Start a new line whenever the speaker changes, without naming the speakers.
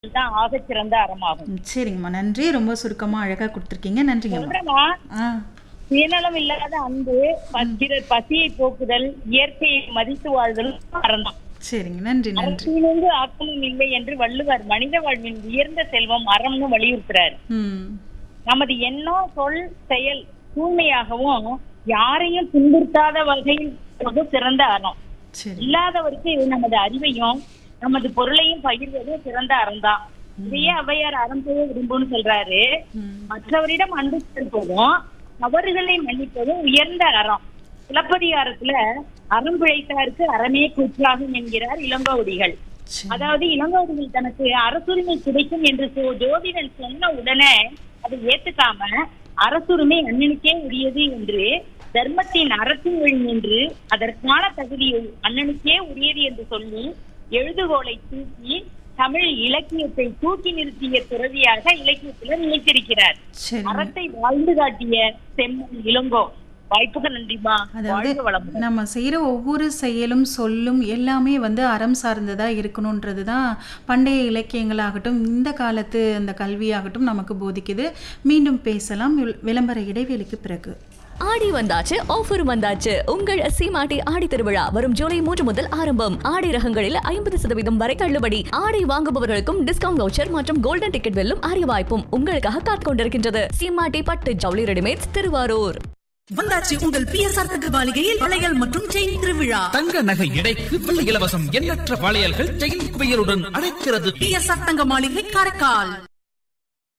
தான் ஆகச்சிறந்த அறமாகும்
ம், சரிங்கம்மா நன்றி ரொம்ப சுருக்கமாக அழகாக கொடுத்துருக்கீங்க நன்றிங்கம்மா
சொல்றேன்னா
ஆ
சுயநலம் இல்லாத அன்பு பிறர் பசியை போக்குதல் இயற்கையை மதித்து வாழ்தல் அறம்தான்
சரிங்க நன்றி நன்றி
அரசியலிருந்து ஆக்கமும் இல்லை என்று வள்ளுவர் மனித வாழ்வின் உயர்ந்த செல்வம் அறம்னு வலியுறுத்துறாரு
ம்
நமது எண்ணம் சொல் செயல் தூய்மையாகவும் யாரையும் துன்புறுத்தாத வகையில் இருப்பது சிறந்த அறம்
சரி
இல்லாதவருக்கு நமது அறிவையும் நமது பொருளையும் பகிர்வது சிறந்த அறம்தான் இதையே ஔவையார் அறம் செய்ய விரும்புன்னு சொல்றாரு
ம்
மற்றவரிடம் அன்பு செலுத்துவதும் தவறுகளை மன்னிப்பதும் உயர்ந்த அறம் சிலப்பதிகாரத்துல அறம் பிழைத்தாருக்கு அறமே கூற்றாகும் என்கிறார் இளங்கோவடிகள்
சரி
அதாவது இளங்கோவடிகள் தனக்கு அரசுரிமை கிடைக்கும் என்று சோ- ஜோதிடன் சொன்ன உடனே அதை ஏத்துக்காம அரசுரிமை அண்ணனுக்கே உரியது என்று தர்மத்தின் அறத்தின் வழி நின்று அதற்கான தகுதியை அண்ணனுக்கே உரியது என்று சொல்லி எழுதுகோலை தூக்கி தமிழ் இலக்கியத்தை தூக்கி நிறுத்திய துறவியாக இலக்கியத்துல நினைத்திருக்கிறார்
சரி
அறத்தை வாழ்ந்து காட்டிய செம்மன் இளங்கோ வாய்ப்புக்கு நன்றிமா
அதாவது
வாழ்க வளமுடன்
நம்ம செய்கிற ஒவ்வொரு செயலும் சொல்லும் எல்லாமே வந்து அறம் சார்ந்ததாக இருக்கணுன்றது தான் பண்டைய இலக்கியங்களாகட்டும் இந்த காலத்து அந்த கல்வியாகட்டும் நமக்கு போதிக்குது மீண்டும் பேசலாம் வில்- விளம்பர இடைவேளைக்கு பிறகு
ஆடி வந்தாச்சு ஆஃபர் வந்தாச்சு உங்கள் சீமாட்டி ஆடி திருவிழா வரும் ஜூலை மூன்று முதல் ஆரம்பம் ஆடை ரகங்களில் ஐம்பது சதவீதம் வரை தள்ளுபடி ஆடை வாங்குபவர்களுக்கும் டிஸ்கவுண்ட் வவுச்சர் மற்றும் கோல்டன் டிக்கெட் வெல்லும் அரிய வாய்ப்பும் உங்களுக்காக காத்துக் கொண்டிருக்கின்றது சீமாட்டி பட்டு ஜவுளி ரெடிமேட்ஸ் திருவாரூர்
வந்தாச்சு உங்கள் பிஎஸ்ஆர் தகவலிகையில் வளையல் மற்றும் செயின் திருவிழா
தங்க நகை எடைக்கு வெள்ளி இலவசம் எண்ணற்ற வளையல்கள் செயின் குவியலுடன் அழைக்கிறது
பிஎஸ்ஆர் தங்க மாளிகை காரைக்கால்